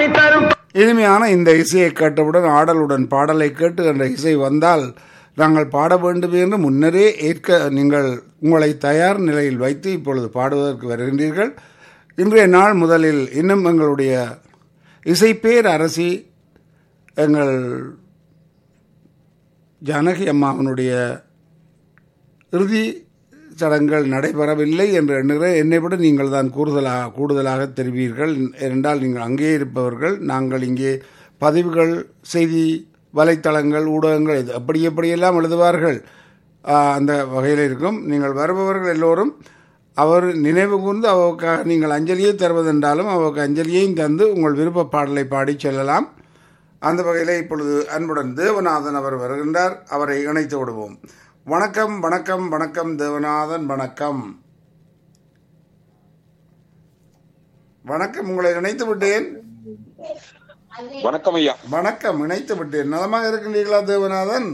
வாங்கி தரும் இனிமையான இந்த இசையை கேட்டவுடன் ஆடலுடன் பாடலை கேட்டு என்ற இசை வந்தால் நாங்கள் பாட வேண்டும் என்று முன்னரே ஏற்க நீங்கள் உங்களை தயார் நிலையில் வைத்து இப்பொழுது பாடுவதற்கு வருகின்றீர்கள் இன்றைய நாள் முதலில் இன்னும் எங்களுடைய இசைப்பேர் அரசி எங்கள் ஜானகி அம்மாவனுடைய இறுதி சடங்குகள் நடைபெறவில்லை என்று எண்ணுகிறேன் என்னை விட நீங்கள் தான் கூடுதலாக கூடுதலாக தெரிவீர்கள் என்றால் நீங்கள் அங்கே இருப்பவர்கள் நாங்கள் இங்கே பதிவுகள் செய்தி வலைத்தளங்கள் ஊடகங்கள் இது அப்படி எப்படியெல்லாம் எழுதுவார்கள் ஆஹ், அந்த வகையில் இருக்கும் நீங்கள் வருபவர்கள் எல்லோரும் அவர் நினைவு கூர்ந்து அவருக்காக நீங்கள் அஞ்சலியை தருவதென்றாலும் அவருக்கு அஞ்சலியையும் தந்து உங்கள் விருப்ப பாடலை பாடி செல்லலாம் அந்த வகையில் இப்பொழுது அன்புடன் தேவநாதன் அவர் வருகின்றார் அவரை இணைத்து விடுவோம் வணக்கம் வணக்கம் வணக்கம் தேவநாதன் வணக்கம் வணக்கம் உங்களை இணைத்து விட்டேன் வணக்கம் ஐயா வணக்கம் இணைத்து விட்டேன் நலமாக இருக்கின்றீர்களா தேவநாதன்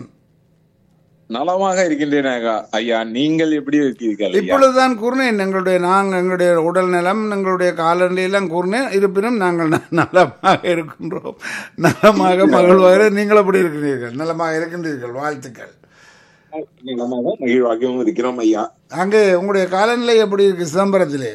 நலமாக இருக்கின்றேன் ஐயா. ஐயா நீங்கள் எப்படி இருக்கீர்கள் ஐயா இப்பொழுதுதான் கூறினேன் எங்களுடைய நாங்கள் எங்களுடைய உடல் நலம் எங்களுடைய காலநிலை எல்லாம் கூறினேன் இருப்பினும் நாங்கள் ந- நலமாக இருக்கின்றோம் நலமாக மகிழ்வாக நீங்கள் எப்படி இருக்கிறீர்கள் நலமாக இருக்கின்றீர்கள் வாழ்த்துக்கள் நலமாக மகிழ்வாகவும் இருக்கிறோம் ஐயா அங்கே உங்களுடைய காலநிலை எப்படி இருக்கு சிதம்பரத்திலே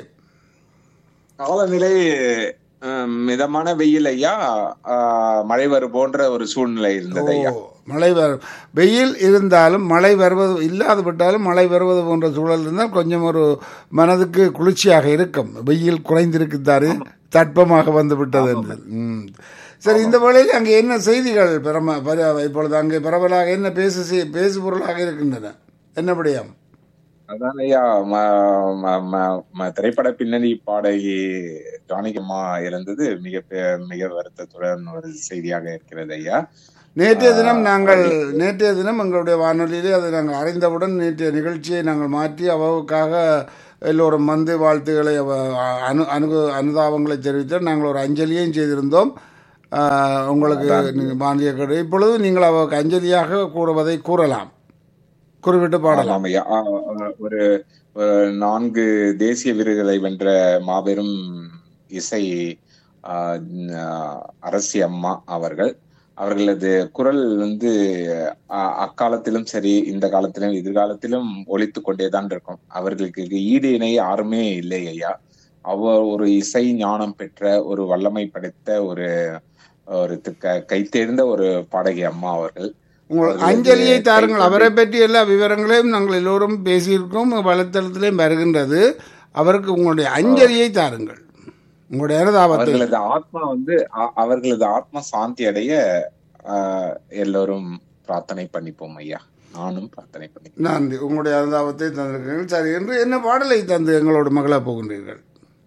காலநிலை அஹ், மிதமான வெயில் ஐயா அஹ், மழை வரும் போன்ற ஒரு சூழ்நிலை இருந்தது ஐயா ஓ, மழை வர வெயில் இருந்தாலும் மழை வருவது இல்லாது விட்டாலும் மழை வருவது போன்ற சூழல் இருந்தால் கொஞ்சம் ஒரு மனதுக்கு குளிர்ச்சியாக இருக்கும் வெயில் குறைந்திருக்குத்தாரு தட்பமாக வந்து விட்டது என்று ம். சரி இந்த வேளையில் அங்கே என்ன செய்திகள் பரம பர- இப்பொழுது அங்கே பரவலாக என்ன பேசு செய்- பேசு பொருளாக இருக்கின்றன என்னபடியாம் அதான் ஐயா ம- ம- ம- ம- திரைப்பட பின்னணி பாடகி ஜானகிம்மா இருந்தது மிக பெ- மிக வருத்தத்துடன் ஒரு செய்தியாக இருக்கிறது ஐயா நேற்றைய தினம் நாங்கள் நேற்றைய தினம் எங்களுடைய வானொலியிலே அதை நாங்கள் அறிந்தவுடன் நேற்றைய நிகழ்ச்சியை நாங்கள் மாற்றி அவருக்காக எல்லோரும் வந்து வாழ்த்துக்களை அவ- அனு அனு அனுதாபங்களை தெரிவித்து நாங்கள் ஒரு அஞ்சலியையும் செய்திருந்தோம் ஆஹ், உங்களுக்கு நீங்கள் வாங்கிய கேடு இப்பொழுது நீங்கள் அவருக்கு அஞ்சலியாக கூறுவதை கூறலாம் குறிப்பிட்டு பாடலாம் ஆமாம் ஐயா ஆ, ஆ, ஒரு ஒரு நான்கு தேசிய விருதுகளை வென்ற மாபெரும் இசை ஆ, ஆ, அரசி அம்மா அவர்கள் அவர்களது குரல் வந்து ஆ, அக்காலத்திலும் சரி இந்த காலத்திலும் எதிர்காலத்திலும் ஒலித்து கொண்டேதான் இருக்கும் அவர்களுக்கு ஈடு இணை யாருமே இல்லை ஐயா அவர் ஒரு இசை ஞானம் பெற்ற ஒரு வல்லமை படைத்த ஒரு ஒரு க- கைத்தேர்ந்த ஒரு பாடகி அம்மா அவர்கள் உங்கள் அவர்களது அஞ்சலியை தாருங்கள் கைத்தொண்டு- அவரை பற்றி எல்லா விவரங்களையும் நாங்கள் எல்லோரும் பேசியிருக்கோம் வலைத்தளத்திலையும் வருகின்றது அவருக்கு உங்களுடைய அஞ்சலியை தாருங்கள் உங்களுடைய அனுதாபத்தை அவர்களது ஆத்மா வந்து அ- அவர்களது ஆத்மா சாந்தி அடைய ஆஹ், எல்லோரும் பிரார்த்தனை பண்ணிப்போம் ஐயா நானும் பிரார்த்தனை பண்ணி நன்றி உங்களுடைய அனுதாபத்தை தந்திருக்கிறீர்கள் சரி என்று என்ன பாடலை தந்து எங்களோட மகளா போகின்றீர்கள்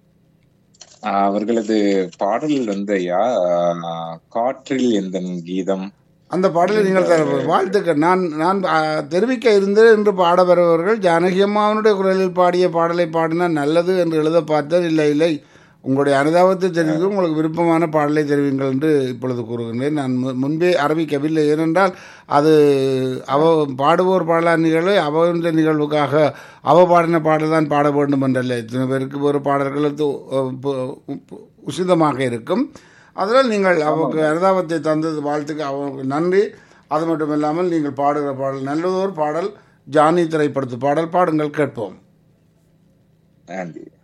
ஆஹ், அவர்களது பாடல் வந்து ஐயா ஆஹ், காற்றில் எந்த கீதம் அந்த பாடலை நீங்கள் தர வாழ்த்துக்கள் நான் நான் ஆ, தெரிவிக்க இருந்தேன் என்று பாட வருபவர்கள் ஜானகி அம்மாவனுடைய குரலில் பாடிய பாடலை பாடினால் நல்லது என்று எழுத பார்த்தேன் இல்லை இல்லை உங்களுடைய அனுதாபத்தை தெரிவித்து உங்களுக்கு விருப்பமான பாடலை தெரிவிங்கள் என்று இப்பொழுது கூறுகின்றேன் நான் மு- முன்பே அறிவிக்கவில்லை ஏனென்றால் அது அவ பாடுவோர் பாடலார் நிகழ்வு அவன்ற நிகழ்வுக்காக அவ பாடின பாடல் தான் பாட வேண்டும் என்றல்ல இத்தனை பேருக்கு ஒரு பாடல்களுக்கு உ- உ- உ- உசிதமாக இருக்கும் அதனால் நீங்கள் அவருக்கு அனுதாபத்தை தந்தது வாழ்த்துக்கு அவருக்கு நன்றி அது மட்டும் இல்லாமல் நீங்கள் பாடுகிற பாடல் நல்லதொரு பாடல் ஜானி திரைப்படத்து பாடல் பாடுங்கள் கேட்போம் நன்றி